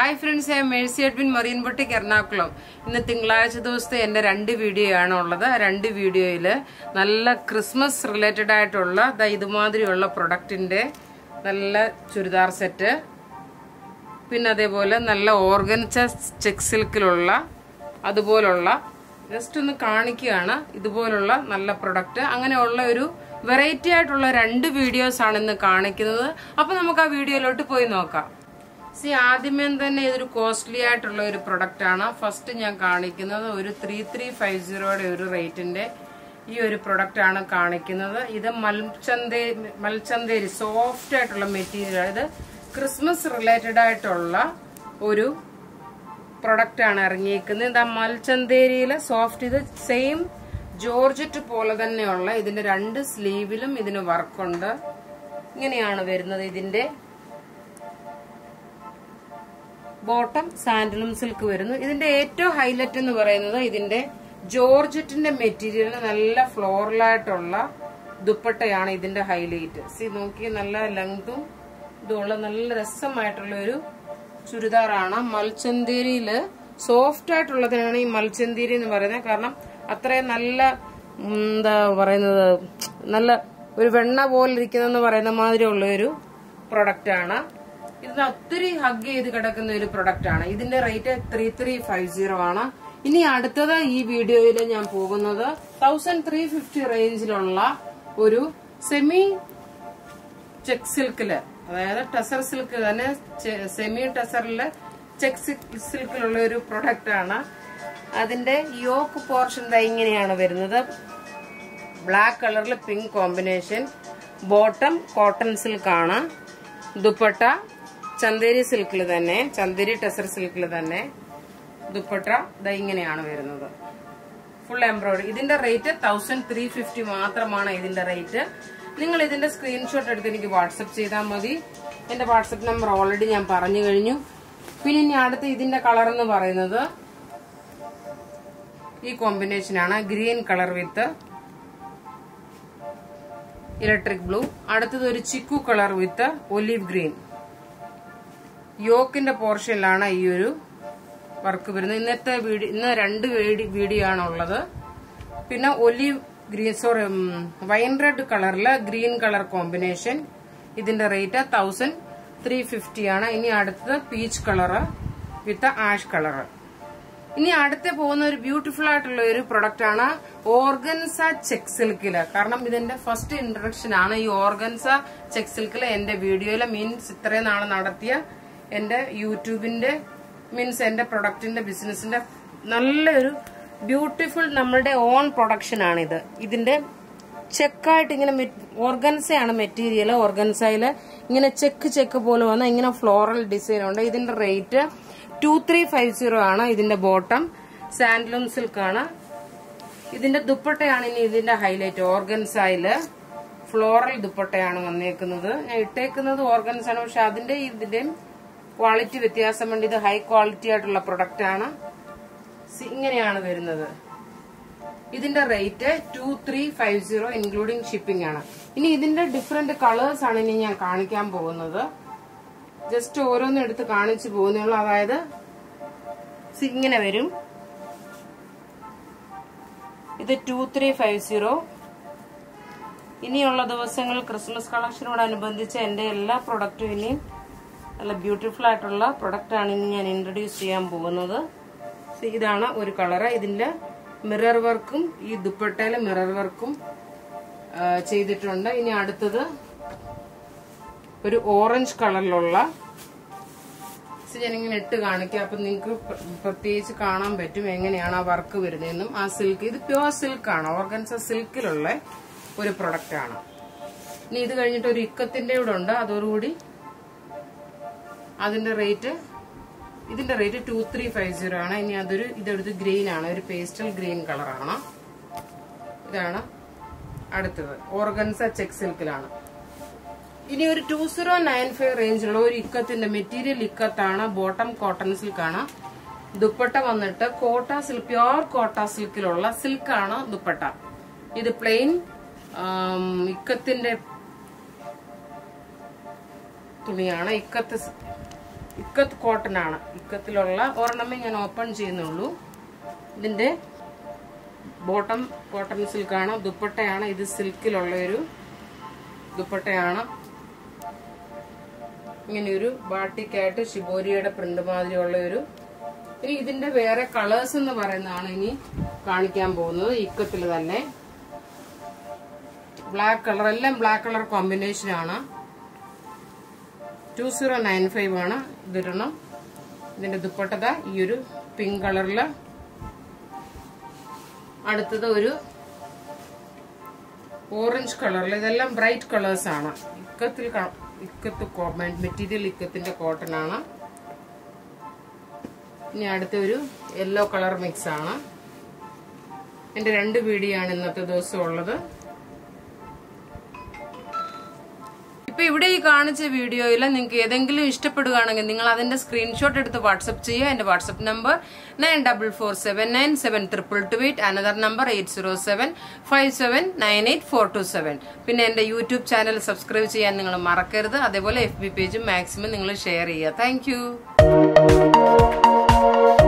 hi friends ഞാൻ Mercy Adwin Marine boutique Ernakulam ഇന്ന് തിങ്കളാഴ്ച ദിവസത്തെ എൻ്റെ രണ്ട് വീഡിയോ ആണ് ഉള്ളത് ആ രണ്ട് വീഡിയോയിൽ നല്ല ക്രിസ്മസ് റിലേറ്റഡ് ആയിട്ടുള്ള ദാ ഇതുമാതിരിയുള്ള പ്രൊഡക്റ്റിൻ്റെ നല്ല ചുരിദാർ സെറ്റ് പിന്നെ അതേപോലെ നല്ല ഓർഗൻസ ചെക്ക് സിൽക്കിലുള്ള അതുപോലുള്ള ജസ്റ്റ് ഒന്ന് കാണിക്കുകയാണ് ഇതുപോലുള്ള നല്ല പ്രൊഡക്റ്റ് അങ്ങനെയുള്ള ഒരു വെറൈറ്റി ആയിട്ടുള്ള രണ്ട് വീഡിയോസ് ആണ് ഇന്ന് കാണിക്കുന്നത് അപ്പൊ നമുക്ക് ആ വീഡിയോയിലോട്ട് പോയി നോക്കാം സി ആദ്യമേ തന്നെ ഇതൊരു കോസ്റ്റ്ലി ആയിട്ടുള്ള ഒരു പ്രൊഡക്റ്റ് ആണ് ഫസ്റ്റ് ഞാൻ കാണിക്കുന്നത് ഒരു ത്രീ ത്രീ ഫൈവ് സീറോയുടെ ഒരു റേറ്റിന്റെ ഈ ഒരു പ്രൊഡക്റ്റ് ആണ് കാണിക്കുന്നത് ഇത് മൽചന്തേ മൽചന്തേരി സോഫ്റ്റ് ആയിട്ടുള്ള മെറ്റീരിയൽ ഇത് ക്രിസ്മസ് റിലേറ്റഡ് ആയിട്ടുള്ള ഒരു പ്രൊഡക്റ്റ് ആണ് ഇറങ്ങിയിരിക്കുന്നത് ഇത് മൽചന്തേരിയിലെ സോഫ്റ്റ് ഇത് സെയിം ജോർജറ്റ് പോലെ തന്നെയുള്ള ഇതിന്റെ രണ്ട് സ്ലീവിലും ഇതിന് വർക്കുണ്ട് ഇങ്ങനെയാണ് വരുന്നത് ഇതിന്റെ ബോട്ടം സാൻഡലും സിൽക്ക് വരുന്നു ഇതിന്റെ ഏറ്റവും ഹൈലൈറ്റ് എന്ന് പറയുന്നത് ഇതിന്റെ ജോർജറ്റിന്റെ മെറ്റീരിയൽ നല്ല ഫ്ലോറലായിട്ടുള്ള ദുപ്പട്ടയാണ് ഇതിന്റെ ഹൈലൈറ്റ് സി നോക്കി നല്ല ലെങ്തും ഇതുള്ള നല്ല രസമായിട്ടുള്ള ഒരു ചുരിദാറാണ് മൽച്ചന്തേരിയില് സോഫ്റ്റ് ആയിട്ടുള്ളതിനാണ് ഈ മൽച്ചന്തേരി എന്ന് പറയുന്നത് കാരണം അത്രയും നല്ല ഉം, എന്താ പറയുന്നത് നല്ല ഒരു വെണ്ണ പോലെ ഇരിക്കുന്നെന്ന് പറയുന്ന മാതിരിയുള്ള ഒരു പ്രൊഡക്റ്റ് ആണ് ഇത് ഒത്തിരി ഹഗ് ചെയ്ത് കിടക്കുന്ന ഒരു പ്രൊഡക്റ്റ് ആണ് ഇതിന്റെ rate three three five zero ആണ് ഇനി അടുത്തത് ഈ വീഡിയോയിൽ ഞാൻ പോകുന്നത് തൗസൻഡ് ത്രീ ഫിഫ്റ്റി റേഞ്ചിലുള്ള ഒരു സെമി ചെക്ക് സിൽക്കില് അതായത് ടസർ സിൽക്ക് തന്നെ സെമി ടസറില് ചെക്ക് സിൽക്കിലുള്ള ഒരു പ്രൊഡക്റ്റ് ആണ് അതിന്റെ യോക്ക് പോർഷൻ ദാ ഇങ്ങനെയാണ് വരുന്നത് ബ്ലാക്ക് കളറിൽ pink combination bottom cotton silk ആണ് ദുപ്പട്ട ചന്തേരി സിൽക്കിൽ തന്നെ ചന്തേരി ടെസർ സിൽക്കിൽ തന്നെ ദുപ്പട്ട ദാ ഇങ്ങനെയാണ് വരുന്നത് ഫുൾ എംബ്രോയിഡറി ഇതിന്റെ റേറ്റ് തൗസൻഡ് ത്രീ ഫിഫ്റ്റി മാത്രമാണ് ഇതിന്റെ റേറ്റ് നിങ്ങൾ ഇതിന്റെ സ്ക്രീൻഷോട്ട് എടുത്ത് എനിക്ക് വാട്സപ്പ് ചെയ്താൽ മതി എന്റെ വാട്സപ്പ് നമ്പർ ഓൾറെഡി ഞാൻ പറഞ്ഞു കഴിഞ്ഞു പിന്നെ ഇനി അടുത്ത് ഇതിന്റെ കളർ എന്ന് പറയുന്നത് ഈ കോമ്പിനേഷൻ ആണ് green colour with electric blue അടുത്തത് ഒരു chikoo colour with olive green യോക്കിന്റെ പോർഷനിലാണ് ഈ ഒരു വർക്ക് വരുന്നത് ഇന്നത്തെ വീഡിയോ ഇന്ന് രണ്ട് വീഡിയോ ആണ് ഉള്ളത് പിന്നെ olive green sorry wine red കളറില് ഗ്രീൻ കളർ കോമ്പിനേഷൻ ഇതിന്റെ റേറ്റ് തൗസൻഡ് ത്രീ ഫിഫ്റ്റി ആണ് ഇനി അടുത്തത് peach colour with ash colour ഇനി അടുത്ത് പോകുന്ന ഒരു ബ്യൂട്ടിഫുൾ ആയിട്ടുള്ള ഒരു പ്രൊഡക്റ്റ് ആണ് ഓർഗൻസ ചെക്ക് സിൽക്കില് കാരണം ഇതിന്റെ ഫസ്റ്റ് ഇൻട്രഡക്ഷൻ ആണ് ഈ ഓർഗൻസ ചെക്ക് സിൽക്കില് എന്റെ വീഡിയോയില് മീൻസ് ഇത്രയും നാളെ നടത്തിയ എന്റെ യൂട്യൂബിന്റെ മീൻസ് എന്റെ പ്രൊഡക്റ്റിന്റെ ബിസിനസിന്റെ നല്ലൊരു ബ്യൂട്ടിഫുൾ നമ്മളുടെ ഓൺ പ്രൊഡക്ഷൻ ആണിത് ഇതിന്റെ ചെക്കായിട്ട് ഇങ്ങനെ ഓർഗൻസയാണ് മെറ്റീരിയൽ ഓർഗൻസയില് ഇങ്ങനെ ചെക്ക് ചെക്ക് പോലെ വന്ന ഇങ്ങനെ ഫ്ലോറൽ ഡിസൈൻ ഉണ്ട് ഇതിന്റെ rate two three five zero ആണ് ഇതിന്റെ ബോട്ടം സാൻഡലൂം സിൽക്ക് ആണ് ഇതിന്റെ ദുപ്പട്ടയാണ് ഇനി ഇതിന്റെ ഹൈലൈറ്റ് ഓർഗൻസായില് ഫ്ലോറൽ ദുപ്പട്ടയാണ് വന്നേക്കുന്നത് ഞാൻ ഇട്ടേക്കുന്നത് ഓർഗൻസ് ആണ് പക്ഷെ അതിന്റെ ഇതിന്റെയും ക്വാളിറ്റി വ്യത്യാസം വേണ്ടി ഇത് ഹൈ ക്വാളിറ്റി ആയിട്ടുള്ള പ്രൊഡക്റ്റ് ആണ് സി- ഇങ്ങനെയാണ് വരുന്നത് ഇതിന്റെ rate two three five zero including shipping ആണ് ഇനി ഇതിന്റെ ഡിഫറെന്റ് കളേഴ്സ് ആണ് ഇനി ഞാൻ കാണിക്കാൻ പോകുന്നത് ജസ്റ്റ് ഓരോന്നും എടുത്ത് കാണിച്ചു പോകുന്നേ ഉള്ളൂ അതായത് സി- ഇങ്ങനെ വരും ഇത് ടു ത്രീ ഫൈവ് സീറോ ഇനിയുള്ള ദിവസങ്ങൾ ക്രിസ്മസ് കളക്ഷനോടനുബന്ധിച്ച് എന്റെ എല്ലാ പ്രൊഡക്റ്റും ഇനിയും നല്ല ബ്യൂട്ടിഫുൾ ആയിട്ടുള്ള പ്രൊഡക്റ്റ് ആണ് ഇനി ഞാൻ ഇൻട്രൊഡ്യൂസ് ചെയ്യാൻ പോകുന്നത് സി, ഇതാണ് ഒരു കളറ് ഇതിന്റെ മിറർ വർക്കും ഈ ദുപ്പട്ടയിലെ മിറർ വർക്കും ആ, ചെയ്തിട്ടുണ്ട് ഇനി അടുത്തത് ഒരു ഓറഞ്ച് കളറിലുള്ള ഇത് ഞാനിങ്ങനെ ഇട്ട് കാണിക്കാം അപ്പൊ നിങ്ങൾക്ക് പ്രത്യേകിച്ച് കാണാൻ പറ്റും എങ്ങനെയാണ് ആ വർക്ക് വരുന്നതെന്നും ആ സിൽക്ക് ഇത് പ്യുവർ സിൽക്ക് ആണ് ഓർഗൻസ സിൽക്കിലുള്ള ഒരു പ്രൊഡക്റ്റ് ആണ് ഇനി ഇത് കഴിഞ്ഞിട്ട് ഒരു ഇക്കത്തിന്റെ കൂടെ ഉണ്ട് അതോടുകൂടി അതിന്റെ റേറ്റ് ഇതിന്റെ rate two three five zero ആണ് ഇനി അതൊരു ഇതൊരു ഗ്രീൻ ആണ് ഒരു പേസ്റ്റൽ ഗ്രീൻ കളറാണ് ഇതാണ് അടുത്തത് ഓർഗൻസ ചെക്ക് സിൽക്കിലാണ് ഇനി ഒരു ടു സീറോ നയൻ ഫൈവ് റേഞ്ചിലുള്ള ഒരു ഇക്കത്തിന്റെ മെറ്റീരിയൽ ഇക്കത്താണ് ബോട്ടം കോട്ടൺ സിൽക്കാണ് ദുപ്പട്ട വന്നിട്ട് കോട്ട സിൽക്ക് പ്യോർ കോട്ട സിൽക്കിലുള്ള സിൽക്കാണ് ദുപ്പട്ട ഇത് പ്ലെയിൻ ഇക്കത്തിന്റെ തുണിയാണ് ഇക്കത്ത് ഇക്കത്ത് കോട്ടൺ ആണ് ഇക്കത്തിലുള്ള ഒരെണ്ണമേ ഞാൻ ഓപ്പൺ ചെയ്യുന്നുള്ളൂ ഇതിന്റെ ബോട്ടം കോട്ടൺ സിൽക്കാണ് ദുപ്പട്ടയാണ് ഇത് സിൽക്കിലുള്ള ഒരു ദുപ്പട്ടയാണ് ഇങ്ങനെയൊരു ബാട്ടിക്കായിട്ട് ഷിബോരിയുടെ പ്രിന്റ് മാതിരിയുള്ള ഒരു ഇനി ഇതിന്റെ വേറെ കളേഴ്സ് എന്ന് പറയുന്നതാണ് ഇനി കാണിക്കാൻ പോകുന്നത് ഇക്കത്തിൽ തന്നെ ബ്ലാക്ക് കളർ എല്ലാം ബ്ലാക്ക് കളർ കോമ്പിനേഷൻ ആണ് ടു സീറോ നയൻ ഫൈവ് ആണ് ഇതിടണം ഇതിന്റെ ദുപ്പട്ടത ഈ ഒരു പിങ്ക് കളറില് അടുത്തത് ഒരു ഓറഞ്ച് കളറിൽ ഇതെല്ലാം ബ്രൈറ്റ് കളേഴ്സ് ആണ് ഇക്കത്തിൽ ക- ഇക്കത്ത് മെറ്റീരിയൽ ഇക്കത്തിന്റെ കോട്ടൺ ആണ് ഇനി അടുത്ത ഒരു യെല്ലോ കളർ മിക്സ് ആണ് എന്റെ രണ്ട് വീഡിയോ ആണ് ഇന്നത്തെ ദിവസം ഉള്ളത് ഇപ്പൊ ഇവിടെ ഈ കാണിച്ച വീഡിയോയിൽ നിങ്ങൾക്ക് ഏതെങ്കിലും ഇഷ്ടപ്പെടുകയാണെങ്കിൽ നിങ്ങൾ അതിന്റെ സ്ക്രീൻഷോട്ട് എടുത്ത് വാട്സപ്പ് ചെയ്യുക എന്റെ WhatsApp number nine double four seven nine seven triple two eight another number eight zero seven five seven nine eight four two seven പിന്നെ എന്റെ യൂട്യൂബ് ചാനൽ സബ്സ്ക്രൈബ് ചെയ്യാൻ നിങ്ങൾ മറക്കരുത് അതേപോലെ എഫ് ബി പേജും മാക്സിമം നിങ്ങൾ ഷെയർ ചെയ്യുക താങ്ക്